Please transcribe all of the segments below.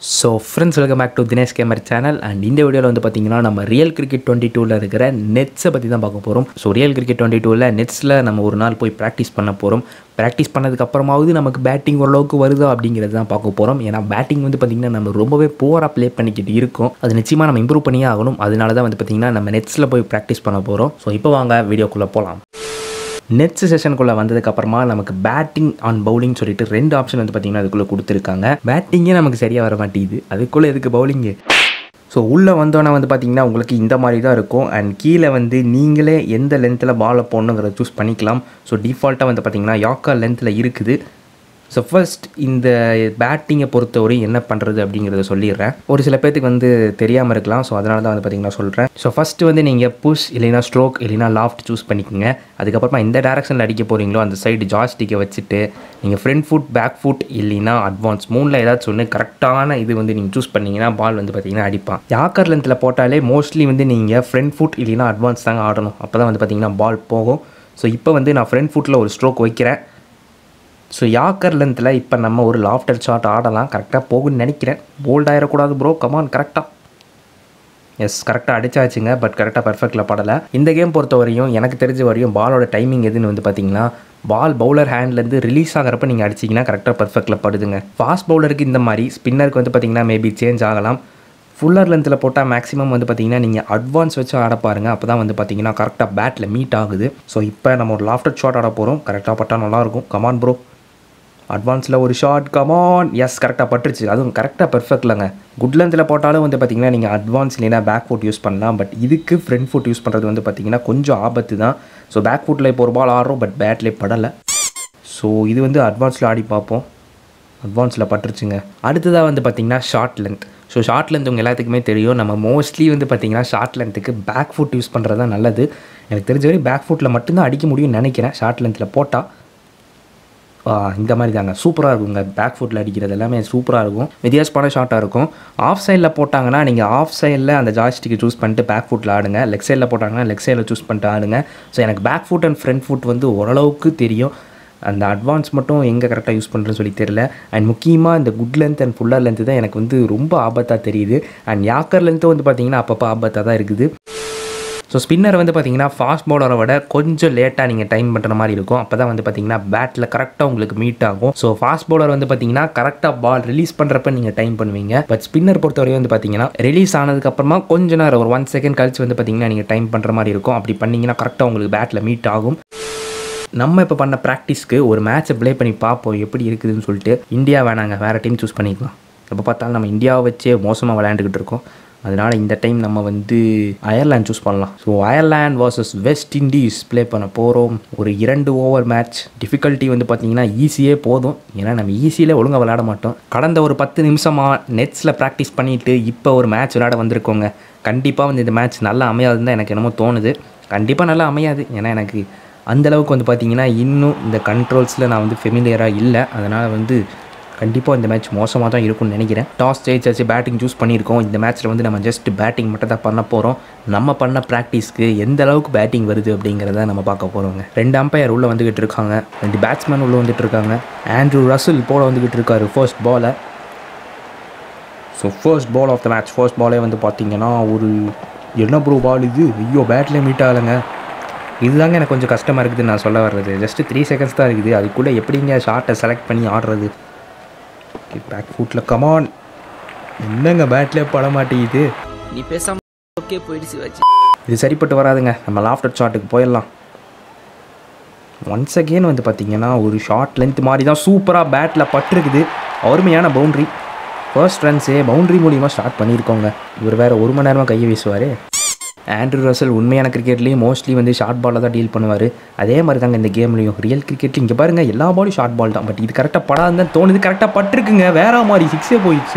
So friends welcome back to Dinesh gamer channel and இந்த வீடியோவில் வந்து பார்த்தீங்கன்னா நம்ம ரியல் கிரிக்கெட் டுவெண்ட்டி டூவில் இருக்கிற நெட்ஸை பற்றி தான் பார்க்க போகிறோம் ஸோ ரியல் கிரிக்கெட் டுவெண்ட்டி டூவில் நெட்ஸில் நம்ம ஒரு நாள் போய் ப்ராக்டிஸ் பண்ண போகிறோம் ப்ராக்டிஸ் பண்ணதுக்கு அப்புறமாவது நமக்கு பேட்டிங் ஓரளவுக்கு வருதா அப்படிங்கிறது தான் பார்க்க போகிறோம் ஏன்னா பேட்டிங் வந்து பார்த்திங்கன்னா நம்ம ரொம்பவே போராக ப்ளே பண்ணிக்கிட்டு இருக்கோம் அது நிச்சயமாக நம்ம இம்ப்ரூவ் பண்ணியே ஆகணும் அதனால தான் வந்து பார்த்திங்கன்னா நம்ம நெட்ஸில் போய் ப்ராக்டிஸ் பண்ண போகிறோம் ஸோ இப்போ வாங்க வீடியோக்குள்ளே போகலாம் நெக்ஸ்ட் செஷனுக்குள்ளே வந்ததுக்கப்புறமா நமக்கு பேட்டிங் ஆன் பவுலிங் சொல்லிட்டு ரெண்டு ஆப்ஷன் வந்து பார்த்திங்கன்னா அதுக்குள்ளே கொடுத்துருக்காங்க பேட்டிங்கே நமக்கு சரியாக வர மாட்டேங்குது அதுக்குள்ளே எதுக்கு பவுலிங்கு ஸோ உள்ளே வந்தோன்னே வந்து பார்த்திங்கன்னா உங்களுக்கு இந்த மாதிரி தான் இருக்கும் அண்ட் கீழே வந்து நீங்களே எந்த லென்த்தில் பாலை போடணுங்கிறத சூஸ் பண்ணிக்கலாம் ஸோ டிஃபால்ட்டாக வந்து பார்த்திங்கன்னா யாக்கா லென்த்தில் இருக்குது ஸோ ஃபர்ஸ்ட் இந்த பேட்டிங்கை பொறுத்தவரை என்ன பண்ணுறது அப்படிங்கிறத சொல்லிடுறேன் ஒரு சில பேர்த்துக்கு வந்து தெரியாமல் இருக்கலாம் ஸோ அதனால தான் வந்து பார்த்திங்கன்னா சொல்கிறேன் ஸோ ஃபஸ்ட்டு வந்து நீங்கள் புஷ் இல்லைனா ஸ்ட்ரோக் இல்லைனா லாஃப்ட் சூஸ் பண்ணிக்கோங்க அதுக்கப்புறமா எந்த டேரக்ஷனில் அடிக்க போகிறீங்களோ அந்த சைடு ஜாஸ்டிக்கை வச்சுட்டு நீங்கள் ஃப்ரண்ட் ஃபுட் பேக் ஃபுட் இல்லைனா அட்வான்ஸ் மூணில் ஏதாச்சும் ஒன்று கரெக்டான இது வந்து நீங்கள் சூஸ் பண்ணிங்கன்னா பால் வந்து பார்த்திங்கன்னா அடிப்பான் யாக்கர் லென்த்தில் போட்டாலே மோஸ்ட்லி வந்து நீங்கள் ஃப்ரண்ட் ஃபுட் இல்லைனா அட்வான்ஸ் தாங்க ஆடணும் அப்போ தான் வந்து பார்த்திங்கன்னா பால் போகும் ஸோ இப்போ வந்து நான் ஃப்ரண்ட் ஃபுட்டில் ஒரு ஸ்ட்ரோக் வைக்கிறேன் ஸோ யாக்கர் லென்த்தில் இப்போ நம்ம ஒரு லாஃப்டர் ஷாட் ஆடலாம் கரெக்டாக போகும்னு நினைக்கிறேன் போல்ட் ஆயிடக்கூடாது ப்ரோ கமான் கரெக்டாக எஸ் கரெக்டாக அடிச்சாச்சுங்க பட் கரெக்டாக பர்ஃபெக்டில் படலை இந்த கேம் பொறுத்த வரையும் எனக்கு தெரிஞ்ச வரையும் பாலோட டைமிங் எதுன்னு வந்து பார்த்தீங்கன்னா பால் பவுலர் ஹேண்ட்லேருந்து ரிலீஸ் ஆகிறப்ப நீங்கள் அடிச்சிங்கன்னா கரெக்டாக பர்ஃபெக்டில் படுதுங்க ஃபாஸ்ட் பவுலருக்கு இந்த மாதிரி ஸ்பின்னருக்கு வந்து பார்த்தீங்கன்னா மேபி சேஞ்ச் ஆகலாம் ஃபுல்லர் லென்த்தில் போட்டால் மேக்ஸிமம் வந்து பார்த்தீங்கன்னா நீங்கள் அட்வான்ஸ் வச்சு ஆட பாருங்க அப்போ தான் வந்து பார்த்தீங்கன்னா கரெக்டாக பேட்டில் மீட் ஆகுது ஸோ இப்போ நம்ம ஒரு லாஃப்டர் ஷாட் ஆட போகிறோம் கரெக்டாக பட்டால் நல்லாயிருக்கும் கமான் ப்ரோ அட்வான்ஸில் ஒரு ஷார்ட் கமான் எஸ் கரெக்டாக பட்டுருச்சு அதுவும் கரெக்டாக பெர்ஃபெக்ட்லங்க குட் லென்த்தில் போட்டாலும் வந்து பார்த்தீங்கன்னா நீங்கள் அட்வான்ஸ் இல்லைனா பேக் ஃபுட் யூஸ் பண்ணலாம் பட் இதுக்கு ஃப்ரண்ட் ஃபுட் யூஸ் பண்ணுறது வந்து பார்த்தீங்கன்னா கொஞ்சம் ஆபத்து தான் ஸோ பேக் ஃபுட்டில் இப்போ ஒரு பால் ஆடுறோம் பட் பேட்லேயே படலை ஸோ இது வந்து அட்வான்ஸில் ஆடி பார்ப்போம் அட்வான்ஸில் பட்டுருச்சுங்க அடுத்ததாக வந்து பார்த்திங்கன்னா short length so short length உங்கள் எல்லாத்துக்குமே தெரியும் நம்ம மோஸ்ட்லி வந்து பார்த்திங்கன்னா ஷார்ட் லென்த்துக்கு பேக் ஃபுட் யூஸ் பண்ணுறது தான் நல்லது எனக்கு தெரிஞ்ச வரை பேக் ஃபுட்டில் மட்டும்தான் அடிக்க முடியும்னு நினைக்கிறேன் ஷார்ட் லென்த்தில் போட்டால் இந்த மாதிரி தாங்க சூப்பராக இருக்குங்க பேக் ஃபுட்டில் அடிக்கிறது எல்லாமே சூப்பராக இருக்கும் வித்தியாசமான ஷார்ட்டாக இருக்கும் ஆஃப் சைடில் போட்டாங்கன்னா நீங்கள் ஆஃப் சைடில் அந்த ஜாஸ்டிக்கு சூஸ் பண்ணிட்டு பேக் ஃபுட்டில் ஆடுங்க லெக் சைடில் போட்டாங்கன்னா லெக் சைடில் சூஸ் பண்ணிட்டு ஆடுங்க ஸோ எனக்கு back foot and front foot வந்து ஓரளவுக்கு தெரியும் அந்த அட்வான்ஸ் மட்டும் எங்கே கரெக்டாக யூஸ் பண்ணுறேன்னு சொல்லி தெரில அண்ட் முக்கியமாக இந்த good length and fuller length தான் எனக்கு வந்து ரொம்ப ஆபத்தாக தெரியுது அண்ட் யாக்கர் லென்த்தும் வந்து பார்த்திங்கன்னா அப்பப்போ ஆபத்தாக தான் இருக்குது ஸோ ஸ்பின்னர் வந்து பார்த்தீங்கன்னா ஃபாஸ்ட் பவுலரை விட கொஞ்சம் லேட்டாக நீங்கள் டைம் பண்ணுற மாதிரி இருக்கும் அப்போ தான் வந்து பார்த்தீங்கன்னா பேட்டில் கரெக்டாக உங்களுக்கு மீட் ஆகும் ஸோ ஃபாஸ்ட் பவுலர் வந்து பார்த்தீங்கன்னா கரெக்டாக பால் ரிலீஸ் பண்ணுறப்ப நீங்கள் டைம் பண்ணுவீங்க பட் ஸ்பின்னர் பொறுத்தவரையும் வந்து பார்த்தீங்கன்னா ரிலீஸ் ஆனதுக்கப்புறமா கொஞ்ச நேரம் ஒரு ஒன் செகண்ட் கழிச்சு வந்து பார்த்தீங்கன்னா நீங்கள் டைம் பண்ணுற மாதிரி இருக்கும் அப்படி பண்ணிங்கன்னா கரெக்டாக உங்களுக்கு பேட்டில் மீட் ஆகும் நம்ம இப்போ பண்ண ப்ராக்டிஸ்க்கு ஒரு மேட்ச்சை ப்ளே பண்ணி பார்ப்போம் எப்படி இருக்குதுன்னு சொல்லிட்டு இந்தியா வேணாங்க வேறு டீம் சூஸ் பண்ணிக்கலாம் எப்போ பார்த்தாலும் நம்ம இந்தியாவை வச்சே மோசமாக விளையாண்டுக்கிட்டு இருக்கோம் அதனால் இந்த டைம் நம்ம வந்து அயர்லாண்ட் சூஸ் பண்ணலாம் so Ireland versus West Indies play பண்ண போகிறோம் ஒரு இரண்டு ஓவர் மேட்ச் டிஃபிகல்ட்டி வந்து பார்த்திங்கன்னா ஈஸியே போதும் ஏன்னா நம்ம ஈஸியில் ஒழுங்காக விளையாட மாட்டோம் கடந்த ஒரு பத்து நிமிஷமாக நெட்ஸில் ப்ராக்டிஸ் பண்ணிவிட்டு இப்போ ஒரு மேட்ச் விளையாட வந்திருக்கோங்க கண்டிப்பாக வந்து இந்த மேட்ச் நல்லா அமையாதுன்னு தான் எனக்கு என்னமோ தோணுது கண்டிப்பாக நல்லா அமையாது ஏன்னா எனக்கு அந்தளவுக்கு வந்து பார்த்திங்கன்னா இன்னும் இந்த கண்ட்ரோல்ஸில் நான் வந்து ஃபெமிலியராக இல்லை அதனால் வந்து கண்டிப்பாக இந்த மேட்ச் மோசமாக தான் இருக்கும்னு நினைக்கிறேன் டாஸ் ஜெயிச்சாச்சு பேட்டிங் சூஸ் பண்ணியிருக்கோம் இந்த மேட்ச்சில் வந்து நம்ம ஜஸ்ட் பேட்டிங் மட்டும் தான் பண்ண போகிறோம் நம்ம பண்ண ப்ராக்டிஸ்க்கு எந்த அளவுக்கு பேட்டிங் வருது அப்படிங்கிறத நம்ம பார்க்க போகிறோங்க ரெண்டு அம்பையர் உள்ளே வந்துக்கிட்டு இருக்காங்க ரெண்டு பேட்ஸ்மேன் உள்ளே வந்துட்டு இருக்காங்க ஆண்ட்ரூ ரசில் போல வந்துக்கிட்டு இருக்காரு ஃபர்ஸ்ட் பாலை so first ball of the match first பாலே வந்து பார்த்தீங்கன்னா ஒரு என்ன ப்ரோ பால் இது ஐயோ பேட்லேயே மீட் ஆகலைங்க இதுதாங்க எனக்கு கொஞ்சம் கஷ்டமாக இருக்குதுன்னு நான் சொல்ல வர்றது ஜஸ்ட்டு த்ரீ செகண்ட்ஸ் தான் இருக்குது அதுக்குள்ளே எப்படிங்க ஷார்ட்டை செலக்ட் பண்ணி ஆடுறது பேக் ஃபுட்டில் கமான் என்னங்க பேட்லேயே பட மாட்டேங்குது நீ பேசாம ஓகே போயிடுச்சு வச்சு இது சரிப்பட்டு வராதுங்க நம்ம லாஃப்டர் ஷாட்டுக்கு போயிடலாம் ஒன்ஸ் அகெயின் வந்து பார்த்தீங்கன்னா ஒரு ஷார்ட் லென்த் மாதிரி தான் சூப்பராக பேட்டில் பட்டிருக்குது அருமையான பவுண்ட்ரி ஃபர்ஸ்ட் ரன்ஸே பவுண்ட்ரி மூலியமாக ஸ்டார்ட் பண்ணியிருக்கோங்க இவர் வேறு ஒரு மணி நேரமாக கையை வீசுவார் ஆண்ட்ரூ ரசல் உண்மையான கிரிக்கெட்லேயும் மோஸ்ட்லி வந்து ஷார்ட் பாலில் தான் டீல் பண்ணுவார் அதே மாதிரி தாங்க இந்த கேம்லேயும் ரியல் கிரிக்கெட்லையும் இங்கே பாருங்கள் எல்லா பாலும் ஷார்ட் பால் தான் பட் இது கரெக்டாக படாதுன்னு தான் தோணுது கரெக்டாக பட்டிருக்குங்க வேற மாதிரி சிக்ஸே போயிடுச்சு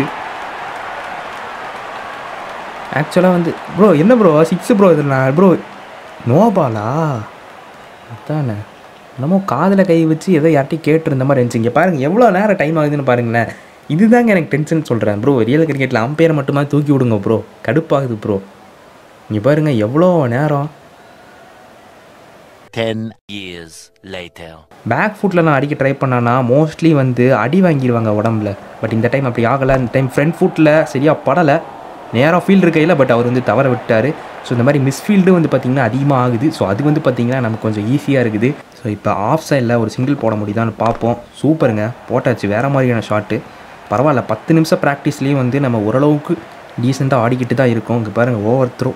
ஆக்சுவலாக வந்து ப்ரோ என்ன ப்ரோ சிக்ஸ் ப்ரோ இதில் நான் ப்ரோ நோ பாலா அதானே என்னமோ காதில் கை வச்சு ஏதோ யார்ட்டையும் கேட்டிருந்த மாதிரி இருந்துச்சு இங்கே பாருங்கள் எவ்வளோ நேரம் டைம் ஆகுதுன்னு பாருங்களேன் இதுதாங்க எனக்கு டென்ஷன் சொல்கிறேன் ப்ரோ ரியல் கிரிக்கெட்டில் அம்பையர் மட்டுமா தூக்கி விடுங்க ப்ரோ கடுப்பாகுது ப்ரோ இங்கே பாருங்கள் எவ்வளோ நேரம் Ten years later. பேக் ஃபுட்டில் நான் அடிக்க ட்ரை பண்ணேன்னா மோஸ்ட்லி வந்து அடி வாங்கிடுவாங்க உடம்புல பட் இந்த டைம் அப்படி ஆகலை இந்த டைம் ஃப்ரண்ட் ஃபுட்டில் சரியாக படலை நேராக ஃபீல்டு இருக்கையில் பட் அவர் வந்து தவற விட்டார் ஸோ இந்த மாதிரி மிஸ்ஃபீல்டு வந்து பார்த்திங்கன்னா அதிகமாக ஆகுது ஸோ அது வந்து பார்த்திங்கன்னா நமக்கு கொஞ்சம் ஈஸியாக இருக்குது ஸோ இப்போ ஆஃப் சைடில் ஒரு சிங்கிள் போட முடியுதான்னு பார்ப்போம் சூப்பருங்க போட்டாச்சு வேறு மாதிரியான ஷாட்டு பரவாயில்ல பத்து நிமிஷம் ப்ராக்டிஸ்லேயும் வந்து நம்ம ஓரளவுக்கு டீசெண்டாக ஆடிக்கிட்டு தான் இருக்கோம் இங்கே பாருங்கள் over throw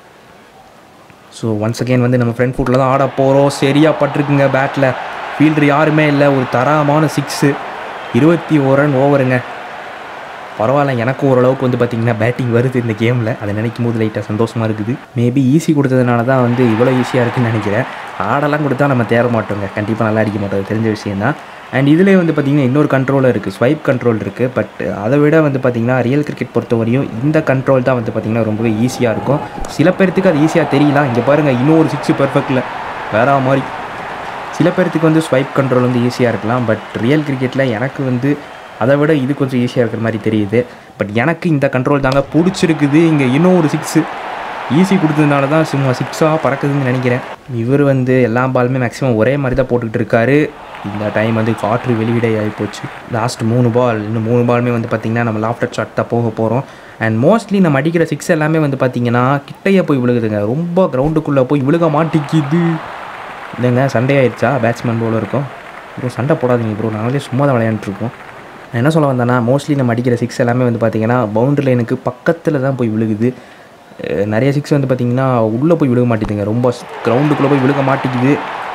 so once again வந்து நம்ம ஃப்ரண்ட் ஃபுட்டில் தான் ஆட போகிறோம் சரியாக பட்டிருக்குங்க பேட்டில் ஃபீல்டர் யாருமே இல்லை ஒரு தரமான சிக்ஸு இருபத்தி ஒரு ரன் ஓவருங்க பரவாயில்ல எனக்கும் ஓரளவுக்கு வந்து பார்த்திங்கன்னா பேட்டிங் வருது இந்த கேமில் அதை நினைக்கும் போது லைட்டாக சந்தோஷமாக இருக்குது மேபி ஈஸி கொடுத்ததுனால தான் வந்து இவ்வளோ ஈஸியாக இருக்குன்னு நினைக்கிறேன் ஆடெல்லாம் கொடுத்தா நம்ம தேர மாட்டோங்க கண்டிப்பாக நல்லா அடிக்க மாட்டோம் அது தெரிஞ்ச விஷயம் தான் அண்ட் இதிலே வந்து பார்த்திங்கன்னா இன்னொரு கண்ட்ரோல் இருக்குது ஸ்வைப் கண்ட்ரோல் இருக்குது பட் அதை விட வந்து பார்த்திங்கன்னா ரியல் கிரிக்கெட் பொறுத்தவரையும் இந்த கண்ட்ரோல் தான் வந்து பார்த்திங்கன்னா ரொம்பவே ஈஸியாக இருக்கும் சில பேர்த்துக்கு அது ஈஸியாக தெரியலாம் இங்கே பாருங்கள் இன்னொரு சிக்ஸ் பெர்ஃபெக்டில் வேற மாதிரி சில பேர்த்துக்கு வந்து ஸ்வைப் கண்ட்ரோல் வந்து ஈஸியாக இருக்கலாம் பட் ரியல் கிரிக்கெட்டில் எனக்கு வந்து அதை விட இது கொஞ்சம் ஈஸியாக இருக்கிற மாதிரி தெரியுது பட் எனக்கு இந்த கண்ட்ரோல் தாங்க பிடிச்சிருக்குது இங்கே இன்னும் ஒரு சிக்ஸு ஈஸி கொடுத்ததுனால தான் சும்மா சிக்ஸாக பறக்குதுன்னு நினைக்கிறேன் இவர் வந்து எல்லா பாலுமே மேக்ஸிமம் ஒரே மாதிரி தான் போட்டுக்கிட்டு இருக்காரு இந்த டைம் வந்து காற்று வெளியிடை ஆகி போச்சு லாஸ்ட் மூணு பால் இன்னும் மூணு பாலுமே வந்து பார்த்திங்கன்னா நம்ம லாஃப்டர் ஷாட் தான் போக போகிறோம் அண்ட் மோஸ்ட்லி நம்ம அடிக்கிற சிக்ஸ் எல்லாமே வந்து பார்த்திங்கன்னா கிட்டையே போய் விழுகுதுங்க ரொம்ப கிரவுண்டுக்குள்ளே போய் விழுக மாட்டேங்குது இல்லைங்க சண்டே ஆயிடுச்சா பேட்ஸ்மேன் போல இருக்கும் ப்ரோ சண்டை போடாதீங்க ப்ரோ நாங்களே சும்மா தான் விளையாண்டுருக்கோம் நான் என்ன சொல்ல வந்தேன்னா மோஸ்ட்லி நம்ம அடிக்கிற சிக்ஸ் எல்லாமே வந்து பார்த்திங்கன்னா பவுண்டரி லைனுக்கு பக்கத்தில் தான் போய் விழுகுது அஹ் நிறைய சிக்ஸ் வந்து பார்த்திங்கன்னா உள்ளே போய் விழுக மாட்டேங்குதுங்க ரொம்ப கிரவுண்டுக்குள்ளே போய் விழுக மாட்டேங்குது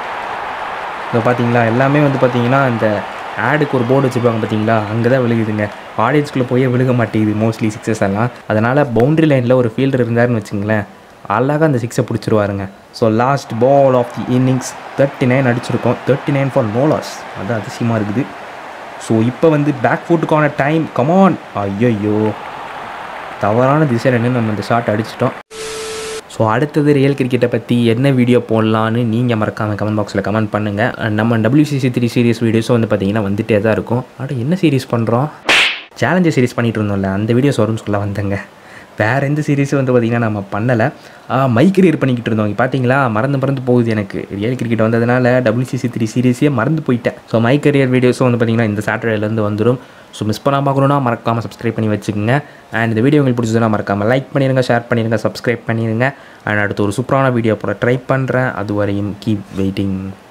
இப்போ பார்த்தீங்களா எல்லாமே வந்து பார்த்தீங்கன்னா இந்த ஆடுக்கு ஒரு போர்டு வச்சுருப்பாங்க பார்த்தீங்களா அங்கே தான் விழுகுதுங்க ஆடியன்ஸ்குள்ளே போய் விழுக மாட்டேங்குது மோஸ்ட்லி சிக்ஸஸ் எல்லாம் அதனால் பவுண்டரி லைனில் ஒரு ஃபீல்டர் இருந்தாருன்னு வச்சுங்களேன் அழகாக அந்த சிக்ஸை பிடிச்சிருவாருங்க so last ball of the innings thirty nine அடிச்சிருக்கோம் தேர்ட்டி நைன் ஃபார் நோலாஸ் அது அதிசயமாக இருக்குது ஸோ இப்போ வந்து பேக் ஃபுட்டுக்கான டைம் கமான் ஐயோ தவறான திசையில் நின்று நம்ம இந்த ஷாட் அடிச்சிட்டோம் ஸோ அடுத்தது ரியல் கிரிக்கெட்டை பற்றி என்ன வீடியோ போடலான்னு நீங்கள் மறக்காமல் கமெண்ட் பாக்ஸில் கமெண்ட் பண்ணுங்கள் நம்ம WCC த்ரீ சீரிஸ் வீடியோஸும் வந்து பார்த்தீங்கன்னா வந்துட்டே தான் இருக்கும் அட என்ன சீரிஸ் பண்ணுறோம் சேலஞ்சர் சீரிஸ் பண்ணிகிட்டு இருந்தோம்ல அந்த வீடியோஸ் வரும்னு சொல்ல வந்தேங்க வேறு எந்த சீரிஸும் வந்து பார்த்திங்கன்னா நம்ம பண்ணலை மை கரியர் பண்ணிக்கிட்டு இருந்தோம் இங்க பார்த்தீங்களா மறந்து மறந்து போகுது எனக்கு ரியல் கிரிக்கெட் வந்ததுனால WCC த்ரீ சீரிஸே மறந்து போயிட்டேன் ஸோ மை கரியர் வீடியோஸும் வந்து பார்த்திங்கன்னா இந்த சாட்டர்டேலேருந்து வந்துடும் ஸோ மிஸ் பண்ணாமல் பார்க்கணுன்னா மறக்காமல் சப்ஸ்கிரைப் பண்ணி வச்சுக்கோங்க அண்ட் இந்த வீடியோ உங்களுக்கு பிடிச்சதுன்னா மறக்காமல் லைக் பண்ணிடுங்க ஷேர் பண்ணிடுங்க சப்ஸ்கிரைப் பண்ணிடுங்க அண்ட் அடுத்து ஒரு சூப்பரான வீடியோ போட ட்ரை பண்ணுறேன் அது வரையும் கீப் வெயிட்டிங்